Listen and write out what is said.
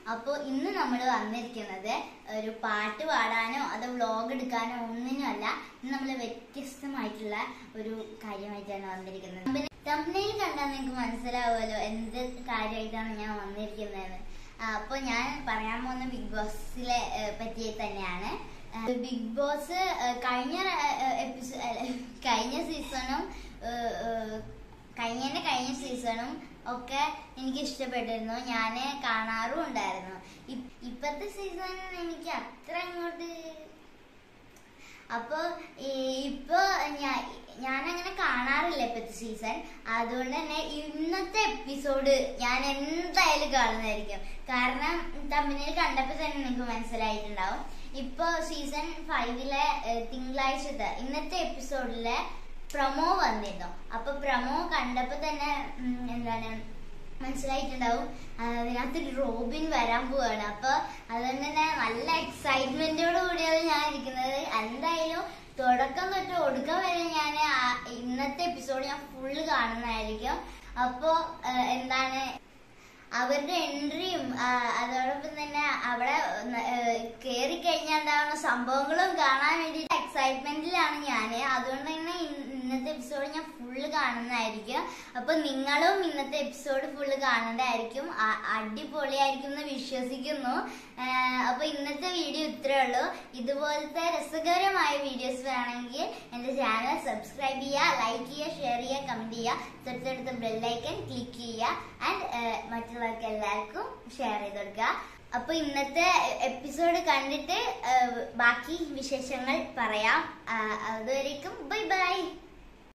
അപ്പോൾ ഇന്ന് നമ്മൾ വന്നിരിക്കുന്നത് ഒരു പാട്ട് പാടാനോ അതോ വ്ലോഗ് എടുക്കാനോ ഒന്നിനും അല്ല ഇന്ന് നമ്മൾ വ്യത്യസ്തമായിട്ടുള്ള ഒരു കാര്യമായിട്ടാണ് വന്നിരിക്കുന്നത് തമ്പനയിൽ കണ്ടാൽ നിങ്ങൾക്ക് മനസ്സിലാവുമല്ലോ എന്ത് കാര്യമായിട്ടാണ് ഞാൻ വന്നിരിക്കുന്നതെന്ന് അപ്പോൾ ഞാൻ പറയാൻ പോകുന്ന ബിഗ് ബോസിലെ ഏഹ്, പറ്റി തന്നെയാണ് ഏഹ്, ബിഗ് ബോസ് ഏഹ്, കഴിഞ്ഞ എപ്പിസോ കഴിഞ്ഞ സീസണും ഏഹ്, ഏഹ്, കഴിഞ്ഞതിന്റെ കഴിഞ്ഞ സീസണും ഒക്കെ എനിക്ക് ഇഷ്ടപ്പെട്ടിരുന്നു ഞാൻ കാണാറും ഉണ്ടായിരുന്നു ഇ- ഇപ്പത്തെ സീസൺ എനിക്ക് അത്ര അങ്ങോട്ട് അപ്പൊ ഈ- ഇപ്പൊ ഞാൻ ഞാനങ്ങനെ കാണാറില്ല ഇപ്പത്തെ സീസൺ അതുകൊണ്ട് തന്നെ ഇന്നത്തെ എപ്പിസോഡ് ഞാൻ എന്തായാലും കാണുന്നതായിരിക്കും കാരണം തമ്മിൽ കണ്ടപ്പോ തന്നെ നിങ്ങൾക്ക് മനസ്സിലായിട്ടുണ്ടാവും ഇപ്പൊ സീസൺ ഫൈവിലെ ഏഹ്, തിങ്കളാഴ്ചത്തെ ഇന്നത്തെ എപ്പിസോഡിലെ പ്രൊമോ വന്നിരുന്നു അപ്പൊ പ്രൊമോ കണ്ടപ്പോ തന്നെ ഉം, എന്താണ് മനസ്സിലായിട്ടുണ്ടാവും ആ, അതിനകത്ത് റോബിൻ വരാൻ പോവാണ് അപ്പൊ അതുകൊണ്ട് തന്നെ നല്ല എക്സൈറ്റ്മെന്റോട് കൂടിയാണ് ഞാൻ ഇരിക്കുന്നത് എന്തായാലും തുടക്കം തൊട്ട് ഒടുക്കം വരെ ഞാൻ ഇന്നത്തെ എപ്പിസോഡ് ഞാൻ ഫുള്ള് കാണുന്നതായിരിക്കും അപ്പോ ആ, എന്താണ് അവരുടെ എൻട്രിയും അതോടൊപ്പം തന്നെ അവിടെ കയറി കഴിഞ്ഞാൽ ഉണ്ടാവുന്ന സംഭവങ്ങളും കാണാൻ വേണ്ടി എക്സൈറ്റ്മെന്റിലാണ് ഞാൻ അതുകൊണ്ട് തന്നെ ഇന്ന- ഇന്നത്തെ എപ്പിസോഡ് ഞാൻ ഫുള്ള് കാണുന്നതായിരിക്കും അപ്പൊ നിങ്ങളും ഇന്നത്തെ എപ്പിസോഡ് ഫുള്ള് കാണേണ്ടതായിരിക്കും അ- അടിപൊളിയായിരിക്കും എന്ന് വിശ്വസിക്കുന്നു ആ, അപ്പൊ ഇന്നത്തെ വീഡിയോ ഇത്രേ ഉള്ളൂ ഇതുപോലത്തെ രസകരമായ വീഡിയോസ് വേണമെങ്കിൽ എന്റെ ചാനൽ സബ്സ്ക്രൈബ് ചെയ്യുക ലൈക്ക് ചെയ്യുക ഷെയർ ചെയ്യുക കമന്റ് ചെയ്യുക തൊട്ടടുത്ത ബെല്ലൈക്കൻ ക്ലിക്ക് ചെയ്യുക ആൻഡ് മറ്റുള്ളവർക്ക് എല്ലാവർക്കും ഷെയർ ചെയ്ത് കൊടുക്കുക അപ്പൊ ഇന്നത്തെ എപ്പിസോഡ് കണ്ടിട്ട് ആ, ബാക്കി വിശേഷങ്ങൾ പറയാം ആ, അതുവരേക്കും ബൈ ബൈ